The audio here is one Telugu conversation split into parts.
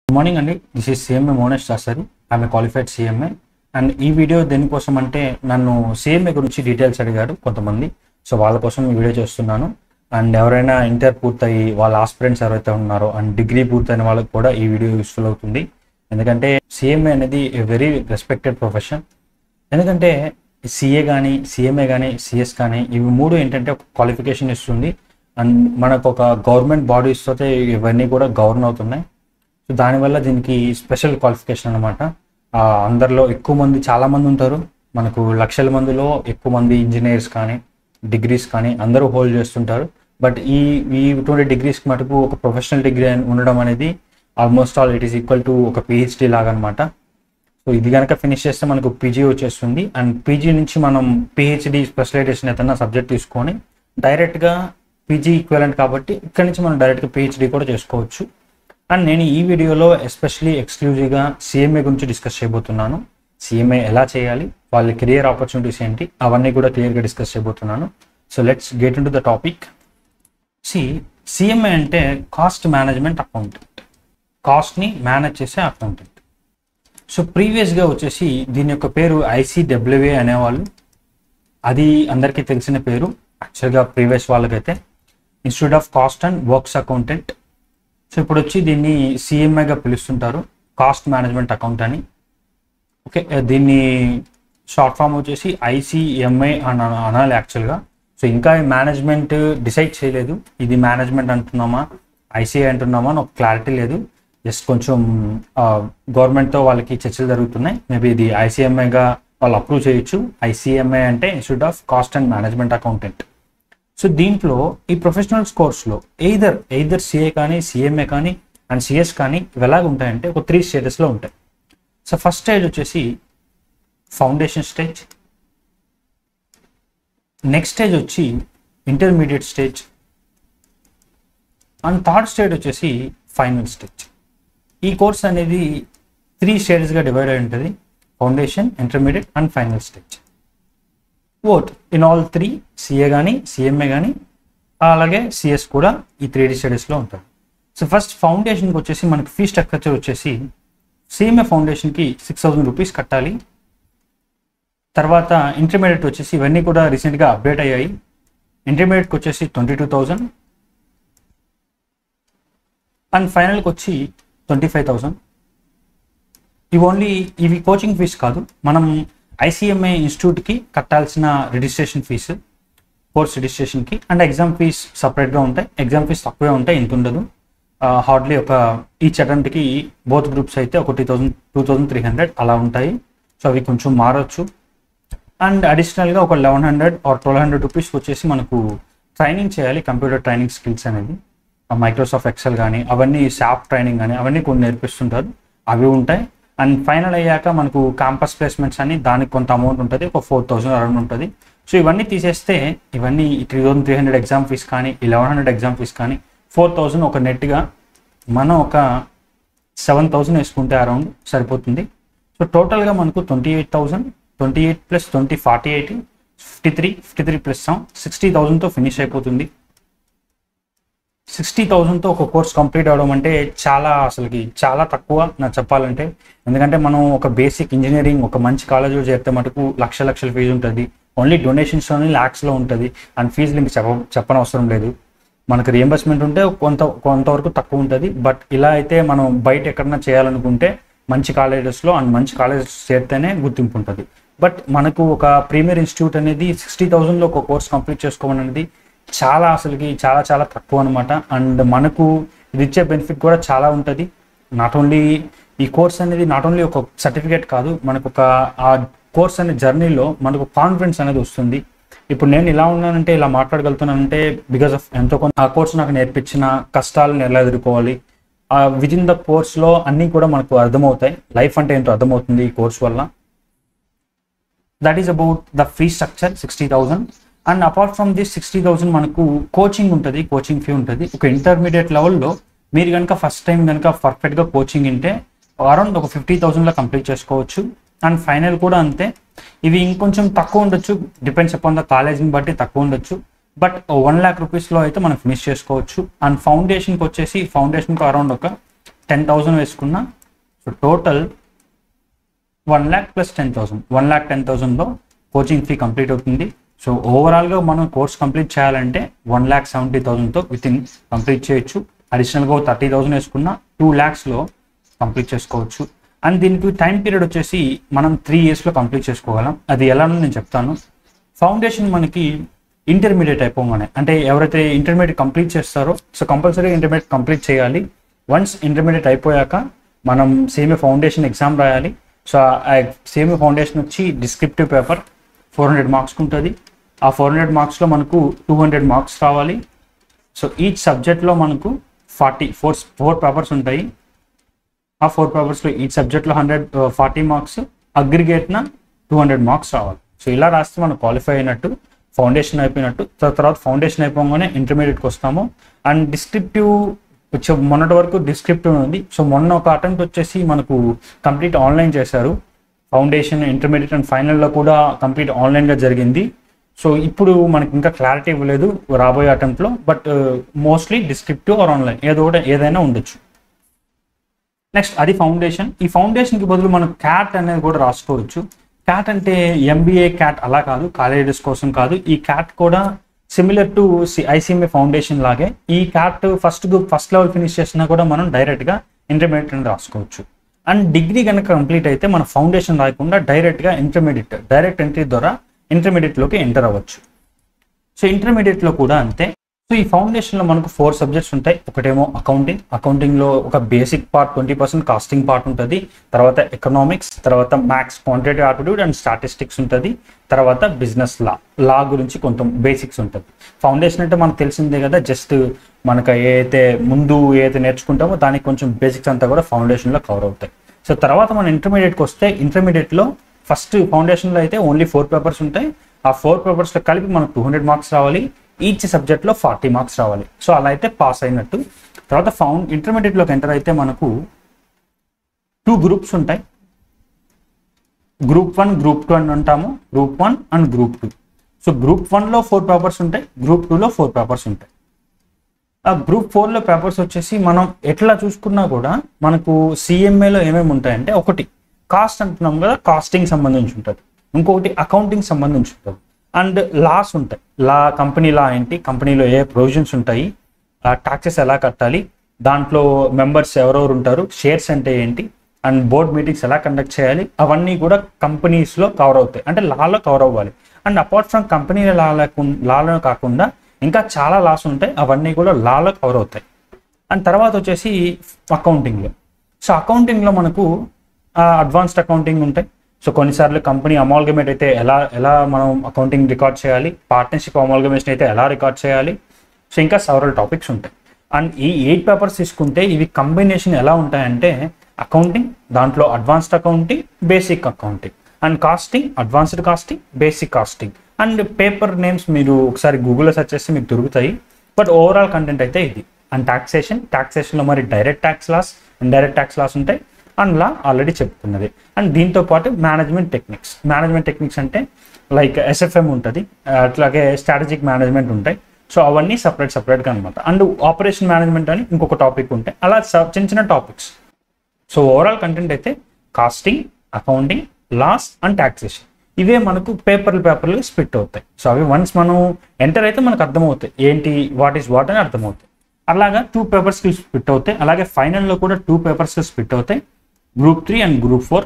గుడ్ మార్నింగ్ అండి this is CMA Monesh Dasari ఆమె క్వాలిఫైడ్ సిఎంఏ అండ్ ఈ వీడియో దేనికోసం అంటే నన్ను సిఎంఏ గురించి డీటెయిల్స్ అడిగారు కొంతమంది సో వాళ్ళ కోసం ఈ వీడియో చేస్తున్నాను అండ్ ఎవరైనా ఇంటర్ పూర్తయి వాళ్ళ ఆస్పిరెంట్స్ ఎవరైతే ఉన్నారో అండ్ డిగ్రీ పూర్తయిన వాళ్ళకి కూడా ఈ వీడియో యూస్ఫుల్ అవుతుంది ఎందుకంటే సిఎంఏ అనేది ఏ వెరీ రెస్పెక్టెడ్ ప్రొఫెషన్ ఎందుకంటే సిఏ కానీ సిఎంఏ కానీ సిఎస్ కానీ ఇవి మూడు ఏంటంటే ఒక క్వాలిఫికేషన్ ఇస్తుంది అండ్ మనకు ఒక గవర్నమెంట్ బాడీస్ తోటే ఇవన్నీ కూడా గవర్న్ అవుతున్నాయి సో దానివల్ల దీనికి స్పెషల్ క్వాలిఫికేషన్ అనమాట అందరిలో ఎక్కువ మంది చాలా మంది ఉంటారు మనకు లక్షల మందిలో ఎక్కువ మంది ఇంజనీర్స్ కానీ డిగ్రీస్ కానీ అందరూ హోల్డ్ చేస్తుంటారు బట్ ఈ ఈ ఇటువంటి డిగ్రీస్కి మటుకు ఒక ప్రొఫెషనల్ డిగ్రీ ఉండడం అనేది almost all it is equal to ఒక పిహెచ్డి లాగా అనమాట సో ఇది కనుక ఫినిష్ చేస్తే మనకు పీజీ వచ్చేస్తుంది అండ్ పీజీ నుంచి మనం పిహెచ్డి స్పెషలైజేషన్ ఏదైనా సబ్జెక్ట్ తీసుకొని డైరెక్ట్గా పీజీ ఈక్వలెంట్ కాబట్టి ఇక్కడ నుంచి మనం డైరెక్ట్గా పిహెచ్డి కూడా చేసుకోవచ్చు అండ్ నేను ఈ వీడియోలో ఎస్పెషలీ ఎక్స్క్లూజివ్గా సిఎంఏ గురించి డిస్కస్ చేయబోతున్నాను సిఎంఏ ఎలా చేయాలి వాళ్ళ కెరియర్ ఆపర్చునిటీస్ ఏంటి అవన్నీ కూడా క్లియర్గా డిస్కస్ చేయబోతున్నాను so let's get into the topic C CMA అంటే కాస్ట్ మేనేజ్మెంట్ అకౌంటెంట్ కాస్ట్ని మేనేజ్ చేసే అకౌంటెంట్ సో ప్రీవియస్గా వచ్చేసి దీని యొక్క పేరు ఐసీడబ్ల్యూఏ అనేవాళ్ళు అది అందరికీ తెలిసిన పేరు యాక్చువల్గా ప్రీవియస్ వాళ్ళకైతే institute of cost and works accountant so ఇప్పుడు వచ్చి దీన్ని సిఎంఐగా పిలుస్తుంటారు కాస్ట్ మేనేజ్మెంట్ అకౌంట్ అని ఓకే దీన్ని షార్ట్ ఫామ్ వచ్చేసి ఐసీఎంఐ అని అన- అనాలి యాక్చువల్గా సో ఇంకా ఈ మేనేజ్మెంట్ డిసైడ్ చేయలేదు ఇది మేనేజ్మెంట్ అంటున్నామా ఐసీఐ అంటున్నామా అని ఒక క్లారిటీ లేదు జస్ట్ కొంచెం గవర్నమెంట్తో వాళ్ళకి చర్చలు జరుగుతున్నాయి మేబీ ఇది ఐసీఎంఐగా వాళ్ళు అప్రూవ్ చేయొచ్చు ఐసీఎంఐ అంటే institute of cost and management accountant so దీంట్లో ఈ ప్రొఫెషనల్స్ కోర్స్లో ఎయిదర్ ఎయిదర్ సిఏ కానీ సిఎంఏ కానీ అండ్ సిఎస్ కానీ ఇవి ఎలాగ ఉంటాయంటే ఒక త్రీ స్టేజెస్లో ఉంటాయి సో ఫస్ట్ స్టేజ్ వచ్చేసి ఫౌండేషన్ స్టేజ్ నెక్స్ట్ స్టేజ్ వచ్చి intermediate stage and third stage వచ్చేసి ఫైనల్ స్టేజ్ ఈ కోర్స్ అనేది త్రీ స్టేజెస్గా డివైడ్ అయి ఉంటుంది foundation intermediate and final stage ఓట్ ఇన్ ఆల్ త్రీ సిఏ కానీ సిఎంఏ కానీ అలాగే సిఎస్ కూడా ఈ త్రీ డి స్టడీస్లో ఉంటుంది సో ఫస్ట్ ఫౌండేషన్కి వచ్చేసి మనకి ఫీ స్ట్రక్చర్ వచ్చేసి సిఎంఏ ఫౌండేషన్కి సిక్స్ థౌసండ్ రూపీస్ కట్టాలి తర్వాత ఇంటర్మీడియట్ వచ్చేసి ఇవన్నీ కూడా రీసెంట్గా అప్డేట్ అయ్యాయి ఇంటర్మీడియట్కి వచ్చేసి ట్వంటీ టూ థౌజండ్ అండ్ ఫైనల్కి వచ్చి ట్వంటీ ఫైవ్ థౌజండ్ ఇవి ఓన్లీ ఇవి కోచింగ్ ఫీజు కాదు మనం ఐసీఎంఐ ఇన్స్టిట్యూట్కి కట్టాల్సిన రిజిస్ట్రేషన్ ఫీజు కోర్స్ రిజిస్ట్రేషన్కి అండ్ ఎగ్జామ్ ఫీజ్ సపరేట్గా ఉంటాయి ఎగ్జామ్ ఫీజ్ తక్కువే ఉంటాయి ఇంత ఉండదు హార్డ్లీ ఒక ఈచ్ అటెంప్ట్కి బోత్ గ్రూప్స్ అయితే ఒక two thousand two thousand three hundred అలా ఉంటాయి సో అవి కొంచెం మారచ్చు అండ్ అడిషనల్గా ఒక eleven hundred or twelve hundred rupees వచ్చేసి మనకు ట్రైనింగ్ చేయాలి కంప్యూటర్ ట్రైనింగ్ స్కిల్స్ అనేది మైక్రోసాఫ్ట్ ఎక్సెల్ కానీ అవన్నీ శాప్ ట్రైనింగ్ కానీ అవన్నీ కొన్ని నేర్పిస్తుంటారు అవి ఉంటాయి అండ్ ఫైనల్ అయ్యాక మనకు క్యాంపస్ ప్లేస్మెంట్స్ అని దానికి కొంత అమౌంట్ ఉంటుంది ఒక ఫోర్ థౌసండ్ అరౌండ్ ఉంటుంది సో ఇవన్నీ తీసేస్తే ఇవన్నీ three thousand three hundred exam fees కానీ లెవెన్ హండ్రెడ్ ఎగ్జామ్ ఫీస్ కానీ ఫోర్ థౌసండ్ ఒక నెట్గా మనం ఒక సెవెన్ థౌసండ్ వేసుకుంటే అరౌండ్ సరిపోతుంది సో టోటల్గా మనకు twenty eight thousand twenty eight plus twenty forty eight fifty three fifty three plus sixty థౌసండ్తో ఫినిష్ అయిపోతుంది సిక్స్టీ థౌసండ్తో ఒక కోర్స్ కంప్లీట్ అవడం అంటే చాలా అసలుకి చాలా తక్కువ నాకు చెప్పాలంటే ఎందుకంటే మనం ఒక బేసిక్ ఇంజనీరింగ్ ఒక మంచి కాలేజీలో చేరితే మటుకు లక్ష లక్షల ఫీజు ఉంటుంది ఓన్లీ డొనేషన్స్లోనే ల్యాక్స్లో ఉంటుంది అండ్ ఫీజులు ఇంక చెప్ప చెప్పనవసరం లేదు మనకు రియంబర్స్మెంట్ ఉంటే కొంత కొంతవరకు తక్కువ ఉంటుంది బట్ ఇలా అయితే మనం బయట ఎక్కడన్నా చేయాలనుకుంటే మంచి కాలేజెస్లో అండ్ మంచి కాలేజెస్ చేరితేనే గుర్తింపు ఉంటుంది బట్ మనకు ఒక ప్రీమియర్ ఇన్స్టిట్యూట్ అనేది సిక్స్టీ థౌసండ్లో ఒక కోర్స్ కంప్లీట్ చేసుకోవడం అనేది చాలా అసలుకి చాలా చాలా తక్కువ అనమాట అండ్ మనకు ఇది ఇచ్చే బెనిఫిట్ కూడా చాలా ఉంటుంది నాట్ ఓన్లీ ఈ కోర్స్ అనేది నాట్ ఓన్లీ ఒక సర్టిఫికేట్ కాదు మనకు ఒక ఆ కోర్స్ అనే జర్నీలో మనకు కాన్ఫిడెన్స్ అనేది వస్తుంది ఇప్పుడు నేను ఇలా ఉన్నానంటే ఇలా మాట్లాడగలుగుతున్నానంటే బికాస్ ఆఫ్ ఎంతో కొంత ఆ కోర్స్ నాకు నేర్పించిన కష్టాలను ఎలా ఎదుర్కోవాలి విత్ ఇన్ ద కోర్స్లో అన్నీ కూడా మనకు అర్థమవుతాయి లైఫ్ అంటే ఏంటో అర్థమవుతుంది ఈ కోర్స్ వల్ల that is about the fee structure sixty thousand and apart from this sixty thousand మనకు కోచింగ్ ఉంటుంది కోచింగ్ ఫీ ఉంటుంది ఒక ఇంటర్మీడియట్ లెవెల్లో మీరు కనుక ఫస్ట్ టైం కనుక పర్ఫెక్ట్గా కోచింగ్ ఉంటే అరౌండ్ ఒక ఫిఫ్టీ థౌసండ్లో కంప్లీట్ చేసుకోవచ్చు అండ్ ఫైనల్ కూడా అంతే ఇవి ఇంకొంచెం తక్కువ ఉండొచ్చు డిపెండ్స్ అపాన్ ద కాలేజ్ని బట్టి తక్కువ ఉండొచ్చు బట్ వన్ ల్యాక్ రూపీస్లో అయితే మనం ఫినిష్ చేసుకోవచ్చు అండ్ ఫౌండేషన్కి వచ్చేసి ఫౌండేషన్కి అరౌండ్ ఒక టెన్ థౌసండ్ వేసుకున్నా so total one lakh plus ten thousand one lakh ten థౌసండ్లో కోచింగ్ ఫీ కంప్లీట్ అవుతుంది సో ఓవరాల్గా మనం కోర్స్ కంప్లీట్ చేయాలంటే వన్ ల్యాక్ సెవెంటీ థౌసండ్తో విత్ ఇన్ కంప్లీట్ చేయొచ్చు అడిషనల్గా థర్టీ థౌసండ్ వేసుకున్న టూ ల్యాక్స్లో కంప్లీట్ చేసుకోవచ్చు అండ్ దీనికి టైం పీరియడ్ వచ్చేసి మనం త్రీ ఇయర్స్లో కంప్లీట్ చేసుకోగలం అది ఎలానో నేను చెప్తాను ఫౌండేషన్ మనకి ఇంటర్మీడియట్ అయిపోగానే అంటే ఎవరైతే ఇంటర్మీడియట్ కంప్లీట్ చేస్తారో సో కంపల్సరీ ఇంటర్మీడియట్ కంప్లీట్ చేయాలి వన్స్ ఇంటర్మీడియట్ అయిపోయాక మనం సేమ్ ఫౌండేషన్ ఎగ్జామ్ రాయాలి సో ఆ సేమ్ ఫౌండేషన్ వచ్చి డిస్క్రిప్టివ్ పేపర్ ఫోర్ హండ్రెడ్ మార్క్స్కి ఉంటుంది ఆ ఫోర్ హండ్రెడ్ మార్క్స్లో మనకు టూ హండ్రెడ్ మార్క్స్ రావాలి సో ఈచ్ సబ్జెక్ట్లో మనకు ఫార్టీ ఫోర్ ఫోర్ పేపర్స్ ఉంటాయి ఆ ఫోర్ పేపర్స్లో ఈ సబ్జెక్ట్లో హండ్రెడ్ ఫార్టీ మార్క్స్ అగ్రిగేట్న టూ హండ్రెడ్ మార్క్స్ రావాలి సో ఇలా రాస్తే మనం క్వాలిఫై అయినట్టు ఫౌండేషన్ అయిపోయినట్టు త- తర్వాత ఫౌండేషన్ అయిపోగానే ఇంటర్మీడియట్కి వస్తాము అండ్ డిస్క్రిప్టివ్ వచ్చే మొన్నటి వరకు డిస్క్రిప్టివ్ ఉంది సో మొన్న ఒక అటెంప్ట్ వచ్చేసి మనకు కంప్లీట్ ఆన్లైన్ చేశారు ఫౌండేషన్ ఇంటర్మీడియట్ అండ్ ఫైనల్లో కూడా కంప్లీట్ ఆన్లైన్గా జరిగింది సో ఇప్పుడు మనకి ఇంకా క్లారిటీ ఇవ్వలేదు రాబోయే అటెంప్ట్లో but mostly descriptive or online ఏదో ఒకటి ఏదైనా ఉండొచ్చు నెక్స్ట్ అది ఫౌండేషన్ ఈ ఫౌండేషన్కి బదులు మనం క్యాట్ అనేది కూడా రాసుకోవచ్చు క్యాట్ అంటే ఎంబీఏ క్యాట్ అలా కాదు కాలేజెస్ కోసం కాదు ఈ క్యాట్ కూడా సిమిలర్ టు ఐసీఎంఏ ఫౌండేషన్ లాగే ఈ CAT first group first level finish చేసినా కూడా మనం డైరెక్ట్గా ఇంటర్మీడియట్ అని రాసుకోవచ్చు అండ్ డిగ్రీ కనుక కంప్లీట్ అయితే మన ఫౌండేషన్ రాయకుండా డైరెక్ట్గా ఇంటర్మీడియట్ డైరెక్ట్ ఎంట్రీ ద్వారా ఇంటర్మీడియట్లోకి ఎంటర్ అవ్వచ్చు సో ఇంటర్మీడియట్లో కూడా అంతే సో ఈ ఫౌండేషన్లో మనకు ఫోర్ సబ్జెక్ట్స్ ఉంటాయి ఒకటేమో అకౌంటింగ్ అకౌంటింగ్లో ఒక basic part twenty percent costing part ఉంటుంది తర్వాత ఎకనామిక్స్ తర్వాత maths quantity aptitude and statistics ఉంటుంది తర్వాత బిజినెస్ లా లా గురించి కొంత బేసిక్స్ ఉంటుంది ఫౌండేషన్ అంటే మనకు తెలిసిందే కదా జస్ట్ మనకు ఏదైతే ముందు ఏదైతే నేర్చుకుంటామో దానికి కొంచెం బేసిక్స్ అంతా కూడా ఫౌండేషన్లో కవర్ అవుతాయి సో తర్వాత మనం ఇంటర్మీడియట్కి వస్తే ఇంటర్మీడియట్లో ఫస్ట్ ఫౌండేషన్లో అయితే ఓన్లీ ఫోర్ పేపర్స్ ఉంటాయి ఆ ఫోర్ పేపర్స్లో కలిపి మనకు టూ హండ్రెడ్ మార్క్స్ రావాలి ఈచ్ సబ్జెక్ట్లో ఫార్టీ మార్క్స్ రావాలి సో అలా అయితే పాస్ అయినట్టు తర్వాత ఫౌండ్ ఇంటర్మీడియట్లోకి ఎంటర్ అయితే మనకు టూ గ్రూప్స్ ఉంటాయి గ్రూప్ వన్ గ్రూప్ టూ అని అంటాము group one and group two so group వన్లో ఫోర్ పేపర్స్ ఉంటాయి గ్రూప్ టూలో ఫోర్ పేపర్స్ ఉంటాయి ఆ గ్రూప్ ఫోర్లో పేపర్స్ వచ్చేసి మనం ఎట్లా చూసుకున్నా కూడా మనకు సిఎంఏలో ఏమేమి ఉంటాయంటే ఒకటి కాస్ట్ అంటున్నాం కదా కాస్టింగ్ సంబంధించి ఉంటుంది ఇంకొకటి అకౌంటింగ్ సంబంధించి ఉంటుంది అండ్ లాస్ ఉంటాయి లా కంపెనీ లా ఏంటి కంపెనీలో ఏ ప్రొవిజన్స్ ఉంటాయి టాక్సెస్ ఎలా కట్టాలి దాంట్లో మెంబర్స్ ఎవరెవరు ఉంటారు షేర్స్ అంటే ఏంటి అండ్ బోర్డ్ మీటింగ్స్ ఎలా కండక్ట్ చేయాలి అవన్నీ కూడా కంపెనీస్లో కవర్ అవుతాయి అంటే లాలో కవర్ అవ్వాలి and apart from company law లాలో కాకుండా ఇంకా చాలా లాస్ ఉంటాయి అవన్నీ కూడా లాలో కవర్ అవుతాయి అండ్ తర్వాత వచ్చేసి అకౌంటింగ్లో సో అకౌంటింగ్లో మనకు అడ్వాన్స్డ్ అకౌంటింగ్ ఉంటాయి సో కొన్నిసార్లు కంపెనీ అమాల్గమేట్ అయితే ఎలా ఎలా మనం అకౌంటింగ్ రికార్డ్ చేయాలి పార్ట్నర్షిప్ అమాల్గమేషన్ అయితే ఎలా రికార్డ్ చేయాలి సో ఇంకా సెవరల్ టాపిక్స్ ఉంటాయి అండ్ ఈ ఎయిట్ పేపర్స్ తీసుకుంటే ఇవి కంబినేషన్ ఎలా ఉంటాయంటే అకౌంటింగ్ దాంట్లో advanced accounting basic accounting and costing advanced costing basic costing and paper names మీరు ఒకసారి గూగుల్లో సెర్చ్ చేస్తే మీకు దొరుకుతాయి బట్ ఓవరాల్ కంటెంట్ అయితే ఇది అండ్ టాక్సేషన్ టాక్సేషన్లో మరి direct tax laws indirect tax laws ఉంటాయి అండ్ లా ఆల్రెడీ చెప్పుకున్నది అండ్ దీంతో పాటు మేనేజ్మెంట్ టెక్నిక్స్ మేనేజ్మెంట్ టెక్నిక్స్ అంటే లైక్ ఎస్ఎఫ్ఎం ఉంటుంది అట్లాగే స్ట్రాటజిక్ మేనేజ్మెంట్ ఉంటాయి సో అవన్నీ సపరేట్ సపరేట్గా అనమాట అండ్ ఆపరేషన్ మేనేజ్మెంట్ అని ఇంకొక టాపిక్ ఉంటాయి అలా స- చిన్న చిన్న టాపిక్స్ సో ఓవరాల్ కంటెంట్ అయితే costing accounting laws and taxation ఇవే మనకు పేపర్లు పేపర్లు స్ప్లిట్ అవుతాయి సో అవి వన్స్ మనం ఎంటర్ అయితే మనకు అర్థమవుతాయి ఏంటి వాట్ ఈస్ వాట్ అని అర్థమవుతాయి అలాగా టూ పేపర్స్కి స్ప్లిట్ అవుతాయి అలాగే ఫైనల్లో కూడా టూ పేపర్స్కి స్ప్లిట్ అవుతాయి group three and group four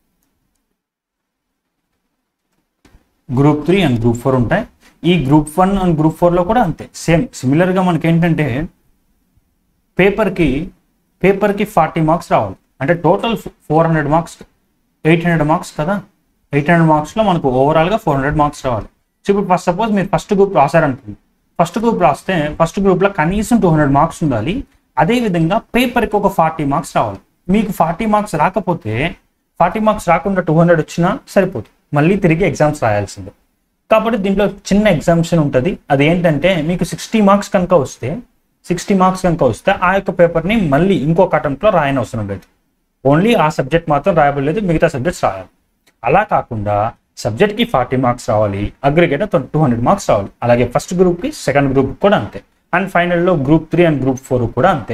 group three and group four ఉంటాయి ఈ గ్రూప్ వన్ అండ్ గ్రూప్ ఫోర్లో కూడా అంతే సేమ్ సిమిలర్గా మనకి ఏంటంటే పేపర్కి పేపర్కి ఫార్టీ మార్క్స్ రావాలి అంటే total four hundred marks eight hundred marks కదా ఎయిట్ హండ్రెడ్ మార్క్స్లో మనకు ఓవరాల్గా ఫోర్ హండ్రెడ్ మార్క్స్ రావాలి సో ఇప్పుడు ఫస్ట్ సపోజ్ మీరు ఫస్ట్ గ్రూప్ రాశారనుకోండి ఫస్ట్ గ్రూప్ రాస్తే ఫస్ట్ గ్రూప్లో కనీసం టూ హండ్రెడ్ మార్క్స్ ఉండాలి అదేవిధంగా పేపర్కి ఒక ఫార్టీ మార్క్స్ రావాలి మీకు ఫార్టీ మార్క్స్ రాకపోతే ఫార్టీ మార్క్స్ రాకుండా టూ హండ్రెడ్ వచ్చినా సరిపోతుంది మళ్ళీ తిరిగి ఎగ్జామ్స్ రాయాల్సిందే కాబట్టి దీంట్లో చిన్న ఎగ్జామ్షన్ ఉంటుంది అది ఏంటంటే మీకు సిక్స్టీ మార్క్స్ కనుక వస్తే సిక్స్టీ మార్క్స్ కనుక వస్తే ఆ యొక్క పేపర్ని మళ్ళీ ఇంకొక అటెంప్ట్లో రాయని అవసరం లేదు ఓన్లీ ఆ సబ్జెక్ట్ మాత్రం రాయబడలేదు మిగతా సబ్జెక్ట్స్ రాయాలి అలా కాకుండా సబ్జెక్ట్కి ఫార్టీ మార్క్స్ రావాలి అగ్రిగేట్ టూ హండ్రెడ్ మార్క్స్ రావాలి అలాగే ఫస్ట్ గ్రూప్కి సెకండ్ గ్రూప్ కూడా అంతే అండ్ ఫైనల్లో group three and group four కూడా అంతే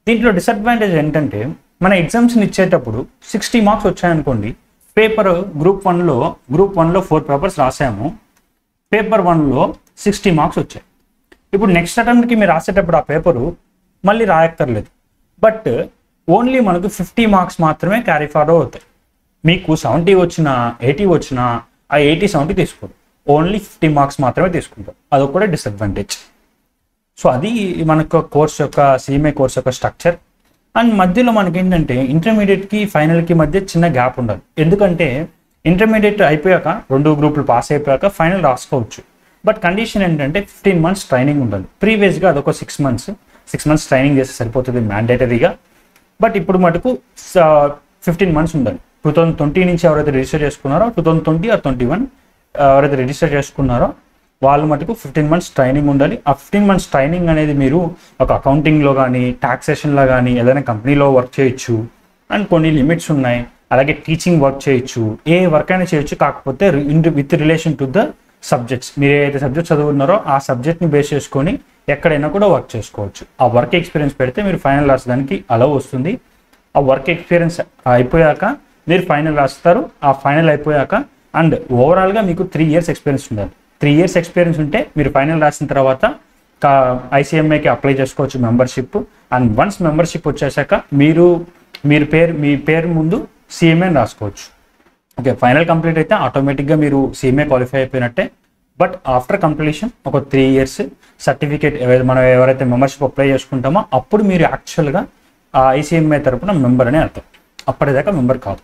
దీంట్లో డిసడ్వాంటేజ్ ఏంటంటే మన ఎగ్జామ్స్ని ఇచ్చేటప్పుడు సిక్స్టీ మార్క్స్ వచ్చాయనుకోండి పేపర్ గ్రూప్ వన్లో గ్రూప్ వన్లో ఫోర్ పేపర్స్ రాసాము పేపర్ వన్లో సిక్స్టీ మార్క్స్ వచ్చాయి ఇప్పుడు నెక్స్ట్ అటెంప్ట్కి మీరు రాసేటప్పుడు ఆ పేపరు మళ్ళీ రాయక్కర్లేదు బట్ ఓన్లీ మనకు ఫిఫ్టీ మార్క్స్ మాత్రమే క్యారీ ఫార్వర్డ్ అవుతాయి మీకు సెవెంటీ వచ్చినా ఎయిటీ వచ్చినా ఆ ఎయిటీ సెవెంటీ తీసుకోరు ఓన్లీ ఫిఫ్టీ మార్క్స్ మాత్రమే తీసుకుంటారు అదొకటే డిసడ్వాంటేజ్ సో అది మనకు కోర్స్ యొక్క సిఎంఏ కోర్స్ యొక్క స్ట్రక్చర్ అండ్ మధ్యలో మనకి ఏంటంటే ఇంటర్మీడియట్కి ఫైనల్కి మధ్య చిన్న గ్యాప్ ఉండాలి ఎందుకంటే ఇంటర్మీడియట్ అయిపోయాక రెండు గ్రూపులు పాస్ అయిపోయాక ఫైనల్ రాసుకోవచ్చు బట్ కండిషన్ ఏంటంటే ఫిఫ్టీన్ మంత్స్ ట్రైనింగ్ ఉండాలి ప్రీవియస్గా అదొక six months six months training చేస్తే సరిపోతుంది మ్యాండేటరీగా బట్ ఇప్పుడు మటుకు ఫిఫ్టీన్ మంత్స్ ఉండాలి టూ థౌజండ్ ట్వంటీ నుంచి ఎవరైతే రిజిస్టర్ చేసుకున్నారో two thousand twenty or twenty one ఎవరైతే రిజిస్టర్ చేసుకున్నారో వాళ్ళు మటుకు ఫిఫ్టీన్ మంత్స్ ట్రైనింగ్ ఉండాలి ఆ ఫిఫ్టీన్ మంత్స్ ట్రైనింగ్ అనేది మీరు ఒక అకౌంటింగ్లో కానీ ట్యాక్సేషన్లో కానీ ఏదైనా కంపెనీలో వర్క్ చేయొచ్చు అండ్ కొన్ని లిమిట్స్ ఉన్నాయి అలాగే టీచింగ్ వర్క్ చేయొచ్చు ఏ వర్క్ అయినా చేయొచ్చు కాకపోతే with relation to the subjects మీరు ఏదైతే సబ్జెక్ట్ చదువుతున్నారో ఆ సబ్జెక్ట్ని బేస్ చేసుకొని ఎక్కడైనా కూడా వర్క్ చేసుకోవచ్చు ఆ వర్క్ ఎక్స్పీరియన్స్ పెడితే మీరు ఫైనల్ రాసడానికి అలవ్ వస్తుంది ఆ వర్క్ ఎక్స్పీరియన్స్ అయిపోయాక మీరు ఫైనల్ రాస్తారు ఆ ఫైనల్ అయిపోయాక అండ్ ఓవరాల్గా మీకు త్రీ ఇయర్స్ ఎక్స్పీరియన్స్ ఉండాలి త్రీ ఇయర్స్ ఎక్స్పీరియన్స్ ఉంటే మీరు ఫైనల్ రాసిన తర్వాత ఐసీఎంఐకి అప్లై చేసుకోవచ్చు మెంబర్షిప్ అండ్ వన్స్ మెంబర్షిప్ వచ్చేసాక మీరు మీరు పేరు మీ పేరు ముందు సిఎంఏ రాసుకోవచ్చు ఓకే ఫైనల్ కంప్లీట్ అయితే ఆటోమేటిక్గా మీరు సిఎంఏ క్వాలిఫై అయిపోయినట్టే బట్ ఆఫ్టర్ కంప్లీషన్ ఒక త్రీ ఇయర్స్ సర్టిఫికేట్ మనం ఎవరైతే మెంబర్షిప్ అప్లై చేసుకుంటామో అప్పుడు మీరు యాక్చువల్గా ఆ ఐసీఎంఐ తరపున మెంబర్ అనే అర్థం అప్పటిదాకా మెంబర్ కాదు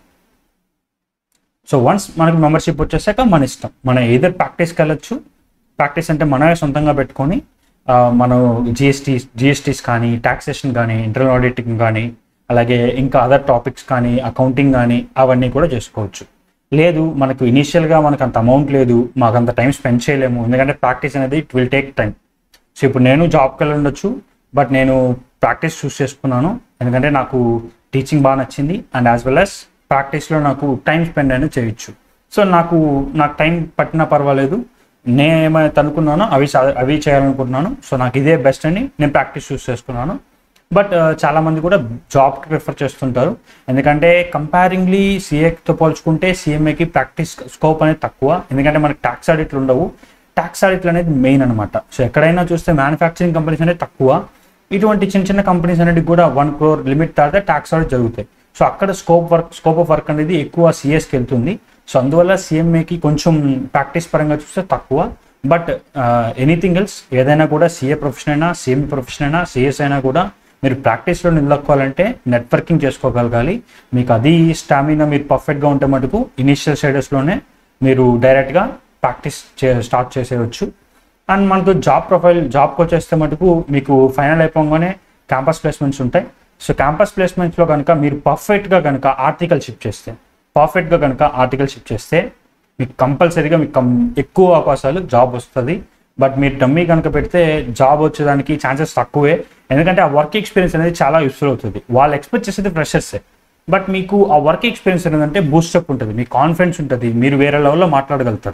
సో వన్స్ మనకు మెంబర్షిప్ వచ్చేసాక మన ఇష్టం మనం ఏదర్ ప్రాక్టీస్కి వెళ్ళొచ్చు ప్రాక్టీస్ అంటే మనమే సొంతంగా పెట్టుకొని ఆ, మనం జిఎస్టీ జిఎస్టీస్ కానీ ట్యాక్సేషన్ కానీ ఇంటర్నల్ ఆడిటింగ్ కానీ అలాగే ఇంకా అదర్ టాపిక్స్ కానీ అకౌంటింగ్ కానీ అవన్నీ కూడా చేసుకోవచ్చు లేదు మనకు ఇనీషియల్గా మనకు అంత అమౌంట్ లేదు మాకు అంత టైం స్పెండ్ చేయలేము ఎందుకంటే ప్రాక్టీస్ అనేది it will take time so ఇప్పుడు నేను జాబ్కి వెళ్ళి ఉండొచ్చు బట్ నేను ప్రాక్టీస్ చూస్ చేసుకున్నాను ఎందుకంటే నాకు టీచింగ్ బాగా నచ్చింది అండ్ యాజ్ వెల్ యాజ్ ప్రాక్టీస్లో నాకు టైం స్పెండ్ అనేది చేయొచ్చు సో నాకు నాకు టైం పట్టినా పర్వాలేదు నేను ఏమైతే అనుకున్నానో అవి చా- అవి చేయాలనుకుంటున్నాను సో నాకు ఇదే బెస్ట్ అని నేను ప్రాక్టీస్ చూస్ చేసుకున్నాను బట్ చాలా మంది కూడా జాబ్కి ప్రిఫర్ చేస్తుంటారు ఎందుకంటే కంపారింగ్లీ సిఏతో పోల్చుకుంటే సిఎంఏకి ప్రాక్టీస్ స్కోప్ అనేది తక్కువ ఎందుకంటే మనకి ట్యాక్స్ ఆడిట్లు ఉండవు ట్యాక్స్ ఆడిట్లు అనేది మెయిన్ అనమాట సో ఎక్కడైనా చూస్తే మ్యానుఫ్యాక్చరింగ్ కంపెనీస్ అనేది తక్కువ ఇటువంటి చిన్న చిన్న కంపెనీస్ అనేది కూడా వన్ క్రోర్ లిమిట్ దాటితే ట్యాక్స్ ఆడిట్ జరుగుతాయి సో అక్కడ scope work scope of work అనేది ఎక్కువ సిఎస్కి వెళ్తుంది సో అందువల్ల సిఎంఏకి కొంచెం ప్రాక్టీస్ పరంగా చూస్తే తక్కువ బట్ ఎనీథింగ్ ఎల్స్ ఏదైనా కూడా సిఏ ప్రొఫెషన్ అయినా సిఎంఈ ప్రొఫెషన్ అయినా సిఎస్ అయినా కూడా మీరు ప్రాక్టీస్లో నిలదొక్కోవాలంటే నెట్వర్కింగ్ చేసుకోగలగాలి మీకు అది స్టామినా మీరు పర్ఫెక్ట్గా ఉంటే మటుకు ఇనిషియల్ స్టేటస్లోనే మీరు డైరెక్ట్గా ప్రాక్టీస్ చే స్టార్ట్ చేసేయచ్చు అండ్ మనకు జాబ్ ప్రొఫైల్ జాబ్కి వచ్చేస్తే మటుకు మీకు ఫైనల్ అయిపోగానే క్యాంపస్ ప్లేస్మెంట్స్ ఉంటాయి సో క్యాంపస్ ప్లేస్మెంట్స్లో కనుక మీరు పర్ఫెక్ట్గా కనుక ఆర్టికల్ షిప్ చేస్తే పర్ఫెక్ట్గా కనుక ఆర్టికల్ షిప్ చేస్తే మీకు కంపల్సరీగా మీకు కం ఎక్కువ అవకాశాలు జాబ్ వస్తుంది బట్ మీరు డమ్మీ కనుక పెడితే జాబ్ వచ్చేదానికి ఛాన్సెస్ తక్కువే ఎందుకంటే ఆ వర్క్ ఎక్స్పీరియన్స్ అనేది చాలా యూస్ఫుల్ అవుతుంది వాళ్ళు ఎక్స్పెక్ట్ చేసేది ఫ్రెషర్సే బట్ మీకు ఆ వర్క్ ఎక్స్పీరియన్స్ ఏంటంటే బూస్టప్ ఉంటుంది మీ కాన్ఫిడెన్స్ ఉంటుంది మీరు వేరే లెవెల్లో మాట్లాడగలుగుతారు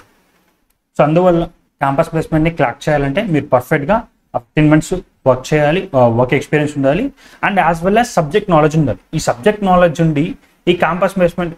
సో అందువల్ల క్యాంపస్ ప్లేస్మెంట్ని క్లాక్ చేయాలంటే మీరు పర్ఫెక్ట్గా ఫిఫ్టీన్ మంత్స్ వర్క్ చేయాలి వర్క్ ఎక్స్పీరియన్స్ ఉండాలి and as well as subject knowledge ఉండాలి ఈ సబ్జెక్ట్ నాలెడ్జ్ ఉండి ఈ క్యాంపస్ ప్లేస్మెంట్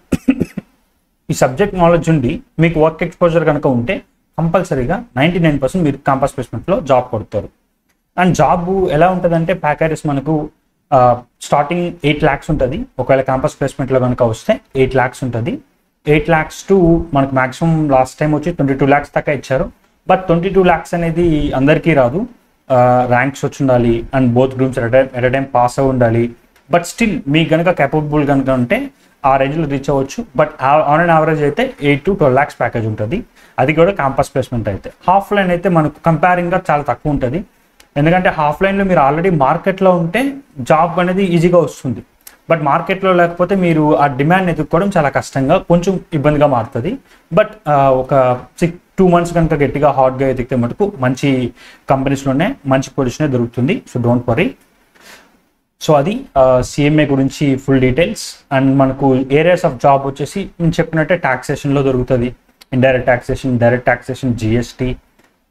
ఈ సబ్జెక్ట్ నాలెడ్జ్ ఉండి మీకు వర్క్ ఎక్స్పోజర్ కనుక ఉంటే కంపల్సరీగా నైంటీ నైన్ పర్సెంట్ మీరు క్యాంపస్ ప్లేస్మెంట్లో జాబ్ కొడతారు అండ్ జాబ్ ఎలా ఉంటుందంటే ప్యాకేజెస్ మనకు స్టార్టింగ్ ఎయిట్ ల్యాక్స్ ఉంటుంది ఒకవేళ క్యాంపస్ ప్లేస్మెంట్లో కనుక వస్తే ఎయిట్ ల్యాక్స్ ఉంటుంది ఎయిట్ ల్యాక్స్ టు మనకు మాక్సిమం లాస్ట్ టైం వచ్చి ట్వంటీ టూ ల్యాక్స్ దాకా ఇచ్చారు బట్ ట్వంటీ టూ ల్యాక్స్ అనేది అందరికీ రాదు ర్యాంక్స్ వచ్చి ఉండాలి and both groups at at time pass అయి ఉండాలి బట్ స్టిల్ మీకు కనుక కేపబుల్ కనుక ఉంటే ఆ రేంజ్లో రీచ్ అవ్వచ్చు బట్ ఆన్ అండ్ యావరేజ్ అయితే eight to twelve lakhs package ఉంటుంది అది కూడా క్యాంపస్ ప్లేస్మెంట్ అయితే హాఫ్ లైన్ అయితే మనకు కంపేరింగ్గా చాలా తక్కువ ఉంటుంది ఎందుకంటే హాఫ్ లైన్లో మీరు ఆల్రెడీ మార్కెట్లో ఉంటే జాబ్ అనేది ఈజీగా వస్తుంది బట్ మార్కెట్లో లేకపోతే మీరు ఆ డిమాండ్ ఎదుర్కోవడం చాలా కష్టంగా కొంచెం ఇబ్బందిగా మారుతుంది బట్ ఒక సిక్స్ టూ మంత్స్ కనుక గట్టిగా హాట్గా ఎదిగితే మటుకు మంచి కంపెనీస్లోనే మంచి పొజిషనే దొరుకుతుంది సో డోంట్ వరీ సో అది సిఎంఏ గురించి ఫుల్ డీటెయిల్స్ అండ్ మనకు ఏరియాస్ ఆఫ్ జాబ్ వచ్చేసి నేను చెప్పినట్టే ట్యాక్సేషన్లో దొరుకుతుంది indirect taxation direct taxation GST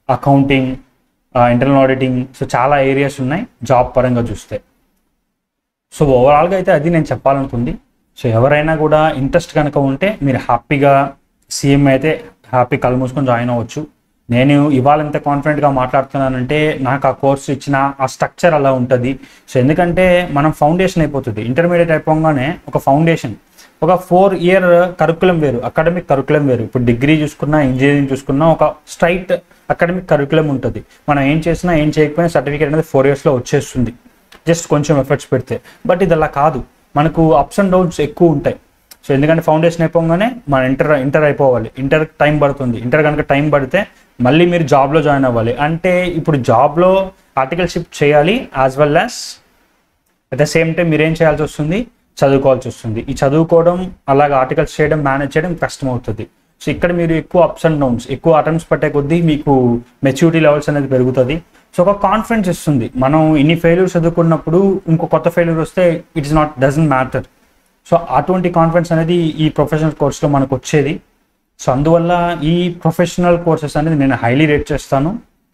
accounting internal auditing so చాలా ఏరియాస్ ఉన్నాయి జాబ్ పరంగా చూస్తే సో ఓవరాల్గా అయితే అది నేను చెప్పాలనుకుంది సో ఎవరైనా కూడా ఇంట్రెస్ట్ కనుక ఉంటే మీరు హ్యాపీగా సీఎం అయితే హ్యాపీ కళ్ళు మూసుకొని జాయిన్ అవ్వచ్చు నేను ఇవాళ ఎంత కాన్ఫిడెంట్గా మాట్లాడుతున్నానంటే నాకు ఆ కోర్స్ ఇచ్చిన ఆ స్ట్రక్చర్ అలా ఉంటుంది సో ఎందుకంటే మనం ఫౌండేషన్ అయిపోతుంది ఇంటర్మీడియట్ అయిపోగానే ఒక ఫౌండేషన్ ఒక ఫోర్ ఇయర్ కరికులం వేరు అకాడమిక్ కరికులం వేరు ఇప్పుడు డిగ్రీ చూసుకున్నా ఇంజనీరింగ్ చూసుకున్నా ఒక స్ట్రైట్ అకాడమిక్ కరికులం ఉంటుంది మనం ఏం చేసినా ఏం చేయకపోయినా సర్టిఫికేట్ అనేది ఫోర్ ఇయర్స్లో వచ్చేస్తుంది జస్ట్ కొంచెం ఎఫర్ట్స్ పెడితే బట్ ఇది అలా కాదు మనకు అప్స్ అండ్ డౌన్స్ ఎక్కువ ఉంటాయి సో ఎందుకంటే ఫౌండేషన్ అయిపోగానే మన ఇంటర్ ఇంటర్ అయిపోవాలి ఇంటర్ టైం పడుతుంది ఇంటర్ కనుక టైం పడితే మళ్ళీ మీరు జాబ్లో జాయిన్ అవ్వాలి అంటే ఇప్పుడు జాబ్లో ఆర్టికల్షిప్ చేయాలి as well as at the same time మీరేం చేయాల్సి వస్తుంది చదువుకోవాల్సి వస్తుంది ఈ చదువుకోవడం అలాగే ఆర్టికల్స్ చేయడం మేనేజ్ చేయడం కష్టం అవుతుంది సో ఇక్కడ మీరు ఎక్కువ అప్స్ అండ్ డౌన్స్ ఎక్కువ అటెంప్ట్స్ పట్టే కొద్దీ మీకు మెచ్యూరిటీ లెవెల్స్ అనేది పెరుగుతుంది సో ఒక కాన్ఫిడెన్స్ ఇస్తుంది మనం ఇన్ని ఫెయిల్యూర్స్ చదువుకున్నప్పుడు ఇంకో కొత్త ఫెయిల్యూర్ వస్తే it's not doesn't matter so అటువంటి కాన్ఫిడెన్స్ అనేది ఈ ప్రొఫెషనల్ కోర్స్లో మనకు వచ్చేది సో అందువల్ల ఈ ప్రొఫెషనల్ కోర్సెస్ అనేది నేను హైలీ రేట్ చేస్తాను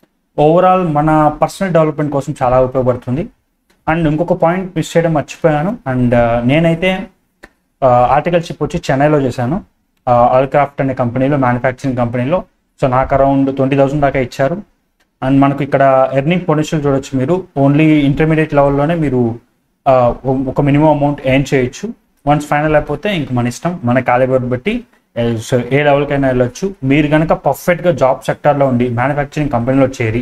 ఓవరాల్ మన పర్సనల్ డెవలప్మెంట్ కోసం చాలా ఉపయోగపడుతుంది అండ్ ఇంకొక పాయింట్ మిస్ చేయడం మర్చిపోయాను అండ్ నేనైతే ఆర్టికల్షిప్ వచ్చి చెన్నైలో చేశాను ఆల్క్రాఫ్ట్ అనే కంపెనీలో మ్యానుఫ్యాక్చరింగ్ కంపెనీలో సో నాకు అరౌండ్ ట్వంటీ థౌసండ్ దాకా ఇచ్చారు అండ్ మనకు ఇక్కడ ఎర్నింగ్ పొటెన్షియల్ చూడొచ్చు మీరు ఓన్లీ ఇంటర్మీడియట్ లెవెల్లోనే మీరు ఆ, ఒక మినిమం అమౌంట్ ఎర్న్ చేయొచ్చు వన్స్ ఫైనల్ అయిపోతే ఇంక మన ఇష్టం మన క్యాలిబర్ బట్టి ఏ, సో ఏ లెవెల్కైనా వెళ్ళొచ్చు మీరు కనుక పర్ఫెక్ట్గా జాబ్ సెక్టార్లో ఉండి మ్యానుఫ్యాక్చరింగ్ కంపెనీలో చేరి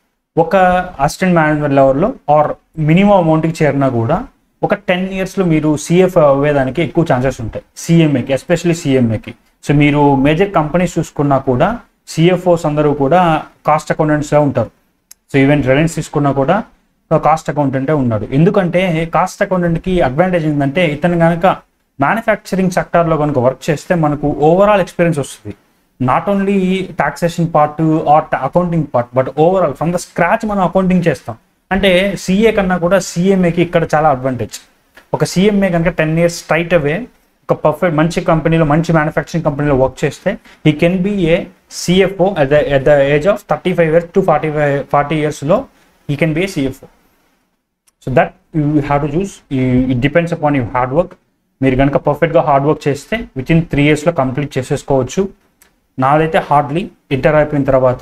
ఒక అసిస్టెంట్ మేనేజ్మెంట్ లెవెల్లో ఆర్ మినిమం అమౌంట్కి చేరినా కూడా ఒక టెన్ ఇయర్స్లో మీరు సిఎఫ్ అవ్వేదానికి ఎక్కువ ఛాన్సెస్ ఉంటాయి సిఎంఏకి ఎస్పెషల్లీ సిఎంఏకి సో మీరు మేజర్ కంపెనీస్ చూసుకున్నా కూడా సిఎఫ్ఓస్ అందరూ కూడా కాస్ట్ అకౌంటెంట్స్గా ఉంటారు సో ఈవెన్ రిలయన్స్ తీసుకున్నా కూడా కాస్ట్ అకౌంటెంటే ఉన్నాడు ఎందుకంటే కాస్ట్ అకౌంటెంట్కి అడ్వాంటేజ్ ఏంటంటే ఇతను కనుక మ్యానుఫ్యాక్చరింగ్ సెక్టార్లో కనుక వర్క్ చేస్తే మనకు ఓవరాల్ ఎక్స్పీరియన్స్ వస్తుంది not only taxation part or accounting part but overall from the scratch మనం అకౌంటింగ్ చేస్తాం అంటే సిఏ కన్నా కూడా సిఎంఏకి ఇక్కడ చాలా అడ్వాంటేజ్ ఒక సిఎంఏ కనుక టెన్ ఇయర్స్ స్ట్రైట్ అవే ఒక పర్ఫెక్ట్ మంచి కంపెనీలో మంచి మ్యానుఫ్యాక్చరింగ్ కంపెనీలో వర్క్ చేస్తే he can be a CFO at the at the age of thirty five years to forty five forty ఇయర్స్లో he can be a CFO so that you have to choose it depends upon you hard work మీరు కనుక పర్ఫెక్ట్గా హార్డ్ వర్క్ చేస్తే విత్ ఇన్ త్రీ ఇయర్స్లో కంప్లీట్ చేసేసుకోవచ్చు నాదైతే హార్డ్లీ ఇంటర్ అయిపోయిన తర్వాత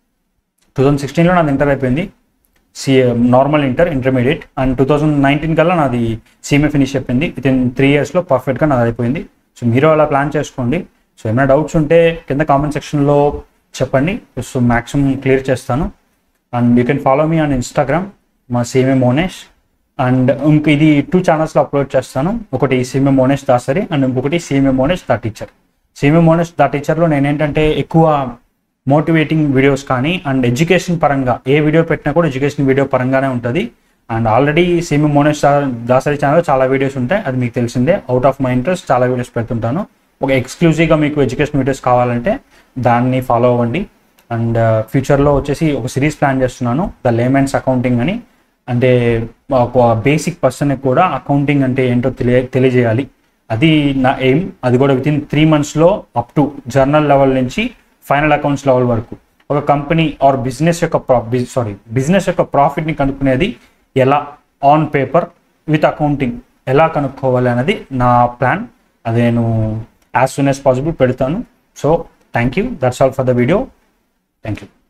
టూ థౌజండ్ సిక్స్టీన్లో నాది ఇంటర్ అయిపోయింది CA normal inter intermediate and two thousand nineteen కల్లా నాది సీఎంఏ ఫినిష్ అయిపోయింది విత్ ఇన్ త్రీ ఇయర్స్లో పర్ఫెక్ట్గా నాది అయిపోయింది సో మీరు అలా ప్లాన్ చేసుకోండి సో ఏమైనా డౌట్స్ ఉంటే కింద కామెంట్ సెక్షన్లో చెప్పండి సో మ్యాక్సిమం క్లియర్ చేస్తాను and you can follow me on Instagram మా సీఎంఏ మోనేష్ అండ్ ఇంక ఇది టూ ఛానల్స్లో అప్లోడ్ చేస్తాను ఒకటి సీఎంఏ మోనేష్ దాసరి అండ్ ఇంకొకటి సీఎంఏ మోనేష్ దా టీచర్ సీఎంఏ మోనేష్ దా టీచర్లో నేను ఏంటంటే ఎక్కువ మోటివేటింగ్ వీడియోస్ కానీ అండ్ ఎడ్యుకేషన్ పరంగా ఏ వీడియో పెట్టినా కూడా ఎడ్యుకేషన్ వీడియో పరంగానే ఉంటుంది అండ్ ఆల్రెడీ సీఎంఏ మోనేష్ దా- దాసరి ఛానల్లో చాలా వీడియోస్ ఉంటాయి అది మీకు తెలిసిందే అవుట్ ఆఫ్ మై ఇంట్రెస్ట్ చాలా వీడియోస్ పెడుతుంటాను ఒక ఎక్స్క్లూజివ్గా మీకు ఎడ్యుకేషన్ వీడియోస్ కావాలంటే దాన్ని ఫాలో అవ్వండి అండ్ ఫ్యూచర్లో వచ్చేసి ఒక సిరీస్ ప్లాన్ చేస్తున్నాను ద లేమెన్స్ అకౌంటింగ్ అని అంటే ఒక బేసిక్ పర్సన్కి కూడా అకౌంటింగ్ అంటే ఏంటో తెలియ తెలియజేయాలి అది నా ఎయిమ్ అది కూడా విత్ ఇన్ త్రీ మంత్స్లో అప్ టు జర్నల్ లెవెల్ నుంచి ఫైనల్ అకౌంట్స్ లెవెల్ వరకు ఒక కంపెనీ ఆర్ బిజినెస్ యొక్క సారీ బిజినెస్ యొక్క ప్రాఫిట్ని కనుక్కునేది ఎలా ఆన్ పేపర్ విత్ అకౌంటింగ్ ఎలా కనుక్కోవాలి అనేది నా ప్లాన్ అది నేను యాజ్ సూన్ యాజ్ పాసిబుల్ పెడతాను so thank you that's all for the video thank you